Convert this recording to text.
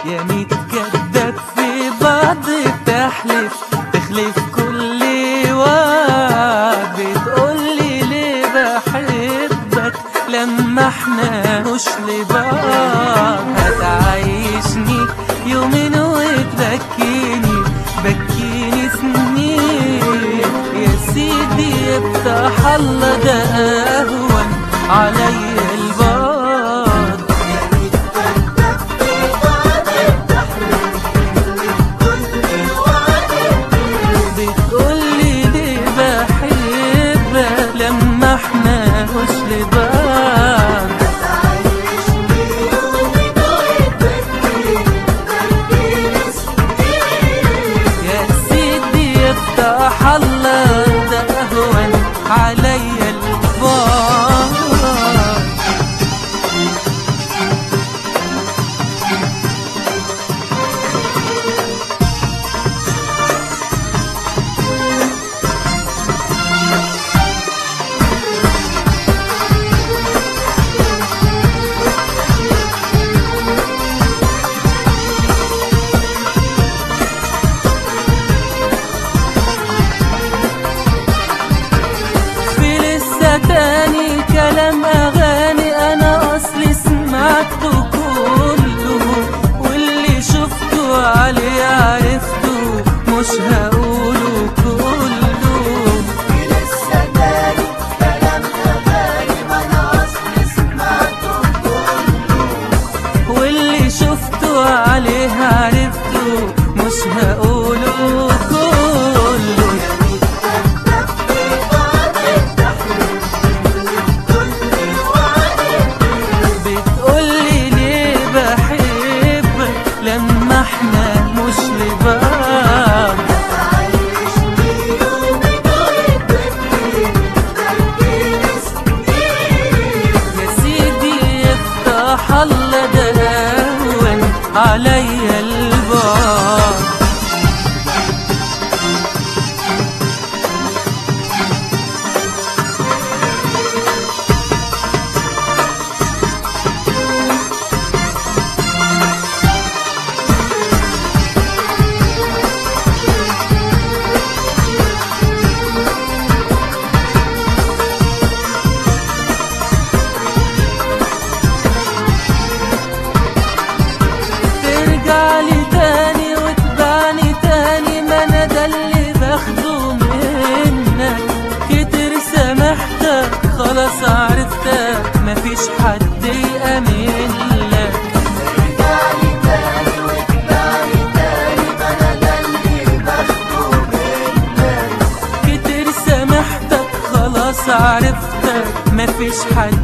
يا ميت كداب في بعض تحلف تخلف كل وعد بتقولي ليه بحبك لما احنا مش لبعض هتعيشني يومين وتبكيني بكيني سنين يا سيدي افتح الله ده اهون عليا البعد بتقولي ليه بحبك لما احنا مش لبعض يا سيدي افتح الله ده اهون عليا البعد في لسه تاني كلام اغاني انا اصلي سمعته كله واللي شفته عليه عرفته مش هقوله كله لسه تاني كلام أغاني ما أنا أصلي سمعته واللي شفته عليه عرفته مش هقوله كله بتقولي ليه بحبك لما احنا مش لبعض يا سيدي افتح الله ده اهون عليا البعد ترجع لي تاني وتبعني تاني ما انا ده اللي باخده منك كتر سامحتك خلاص عرفتك مفيش حد يأمن لك تاني تاني وتبعني تاني ما أنا ده اللي باخده منك كتر سامحتك خلاص عرفتك مفيش حد